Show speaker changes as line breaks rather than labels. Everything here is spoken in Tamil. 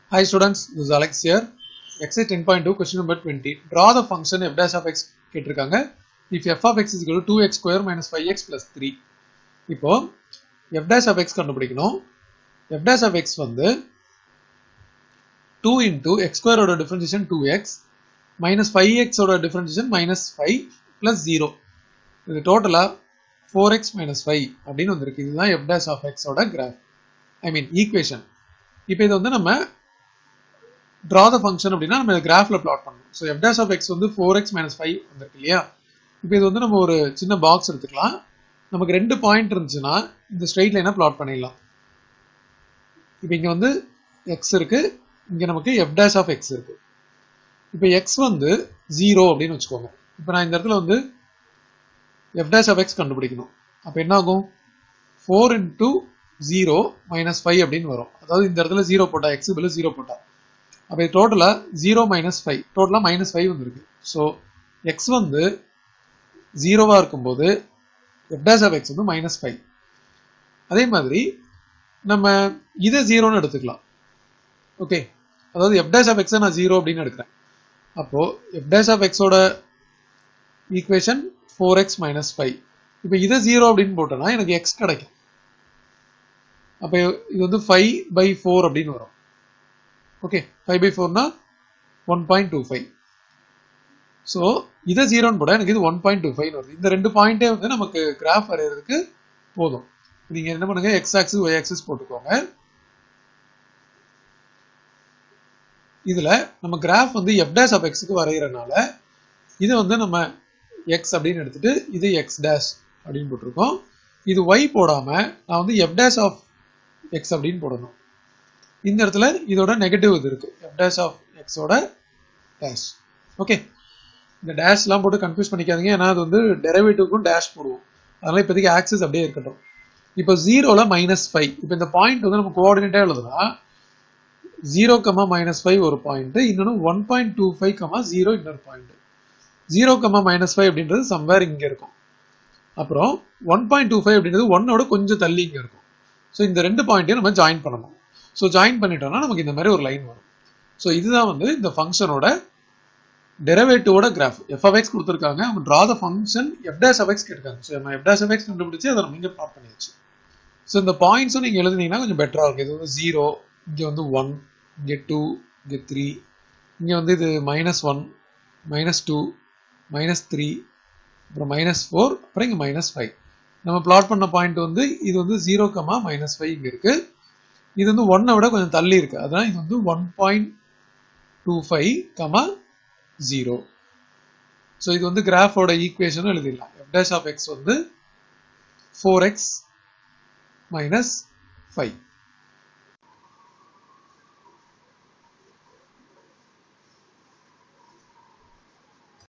Hi students, this is Alex here. Exercise 10.2 question number 20. Draw the function f dash of x கேட்டிருக்காங்க. If f of x is equal to 2x square minus 5x plus 3. இப்போ f dash of x கண்டுபிடிக்கணும். f dash of x வந்து 2 into x square ஓட differentiation 2x minus 5x ஓட differentiation minus 5 plus 0. இது டோட்டலா 4x minus 5 அப்படின்னு வந்திருக்கு. இதுதான் f dash of x ஓட graph. I mean equation. இப்போ இது வந்து நம்ம draw the function அப்படின்னா நம்ம கிராஃப்ல பிளாட் பண்ணணும் so f dash of x வந்து ஃபோர் எக்ஸ் மைனஸ் ஃபைவ் வந்திருக்கு இல்லையா இப்போ இது வந்து நம்ம ஒரு சின்ன பாக்ஸ் எடுத்துக்கலாம் நமக்கு ரெண்டு பாயிண்ட் இருந்துச்சுன்னா இந்த ஸ்ட்ரெயிட் லைனை பிளாட் பண்ணிடலாம் இப்போ இங்கே வந்து எக்ஸ் இருக்கு இங்கே நமக்கு எஃப் டேஷ் ஆஃப் எக்ஸ் இருக்கு இப்போ எக்ஸ் வந்து ஜீரோ அப்படின்னு வச்சுக்கோங்க இப்போ நான் இந்த இடத்துல வந்து எஃப் டேஷ் ஆஃப் எக்ஸ் கண்டுபிடிக்கணும் அப்போ என்ன ஆகும் four into zero minus five அப்படின்னு வரும் அதாவது இந்த இடத்துல ஜீரோ போட்டா எக்ஸ் பதில் ஜீரோ போட்டா அப்போ இது டோட்டலாக ஜீரோ மைனஸ் ஃபைவ் டோட்டலாக மைனஸ் ஃபைவ் வந்துருக்கு ஸோ எக்ஸ் வந்து ஜீரோவாக இருக்கும்போது எஃப் டேஷ் ஆஃப் எக்ஸ் வந்து மைனஸ் ஃபைவ் அதே மாதிரி நம்ம இதை ஜீரோன்னு எடுத்துக்கலாம் ஓகே அதாவது எஃப் டேஷ் ஆஃப் எக்ஸை நான் ஜீரோ அப்படின்னு எடுக்கிறேன் அப்போ எஃப் டேஷ் ஆஃப் எக்ஸோட equation four x minus five இப்போ இதை ஜீரோ அப்படின்னு போட்டோன்னா எனக்கு எக்ஸ் கிடைக்கும் அப்போ இது வந்து ஃபைவ் பை ஃபோர் அப்படின்னு வரும் ஓகே ஃபைவ் பை ஃபோர்னா one point two five so இதை ஜீரோன்னு போட எனக்கு இது ஒன் பாயிண்ட் டூ ஃபைவ் வருது இந்த ரெண்டு பாயிண்டே வந்து நமக்கு கிராஃப் வரைகிறதுக்கு போதும் நீங்கள் என்ன பண்ணுங்க எக்ஸ் ஆக்சிஸ் ஒய் ஆக்சிஸ் போட்டுக்கோங்க இதில் நம்ம கிராஃப் வந்து எஃப் டேஷ் ஆஃப் எக்ஸுக்கு வரைகிறனால இது வந்து நம்ம எக்ஸ் அப்படின்னு எடுத்துட்டு இது எக்ஸ் டேஷ் அப்படின்னு போட்டிருக்கோம் இது ஒய் போடாமல் நான் வந்து எஃப் டேஷ் ஆஃப் எக்ஸ் அப்படின்னு போடணும் இந்த இடத்துல இதோட நெகட்டிவ் இது இருக்கு எஃப் டேஷ் ஆஃப் எக்ஸோட டேஷ் ஓகே இந்த டேஷ்லாம் போட்டு கன்ஃபியூஸ் பண்ணிக்காதீங்க ஏன்னா அது வந்து டெரிவேட்டிவ்க்கும் டேஷ் போடுவோம் அதனால இப்போதைக்கு ஆக்சிஸ் அப்படியே இருக்கட்டும் இப்போ ஜீரோல மைனஸ் ஃபைவ் இப்போ இந்த பாயிண்ட் வந்து நம்ம கோஆர்டினேட்டா எழுதுனா ஜீரோ கமா மைனஸ் ஃபைவ் ஒரு பாயிண்ட் இன்னொன்று one point two five comma zero இன்னொரு point zero comma minus five அப்படின்றது சம்வேர் இங்கே இருக்கும் அப்புறம் ஒன் பாயிண்ட் டூ ஃபைவ் அப்படின்றது ஒன்னோட கொஞ்சம் தள்ளி இங்கே இருக்கும் ஸோ இந்த ரெண்டு பாயிண்ட்டையும் நம்ம ஜாயின் பண்ணணும் ஸோ ஜாயின் பண்ணிட்டோம்னா நமக்கு இந்த மாதிரி ஒரு லைன் வரும் ஸோ இதுதான் வந்து இந்த ஃபங்க்ஷனோட டெரிவேட்டிவோட கிராஃப் எஃப் ஆஃப் எக்ஸ் கொடுத்துருக்காங்க அவங்க draw the function f dash of x கேட்டிருக்காங்க ஸோ நம்ம எஃப் டேஸ் ஆஃப் எக்ஸ் கண்டுபிடிச்சு அதை நம்ம இங்கே பிளாட் பண்ணியாச்சு ஸோ இந்த பாயிண்ட்ஸும் நீங்கள் எழுதுனீங்கன்னா கொஞ்சம் பெட்டராக இருக்கும் இது வந்து ஜீரோ இங்கே வந்து ஒன் இங்கே டூ இங்கே த்ரீ இங்கே வந்து இது minus one minus two minus three அப்புறம் மைனஸ் ஃபோர் அப்புறம் இங்கே மைனஸ் ஃபைவ் நம்ம பிளாட் பண்ண பாயிண்ட் வந்து இது வந்து ஜீரோ கமா மைனஸ் ஃபைவ் இங்கே இருக்குது இது வந்து ஒன்னை விட கொஞ்சம் தள்ளி இருக்கு அதான் இது வந்து one point two five comma zero so இது வந்து கிராஃபோட ஈக்குவேஷனும் எழுதிடலாம் எஃப் டேஷ் ஆஃப் எக்ஸ் வந்து ஃபோர் எக்ஸ் மைனஸ் ஃபைவ்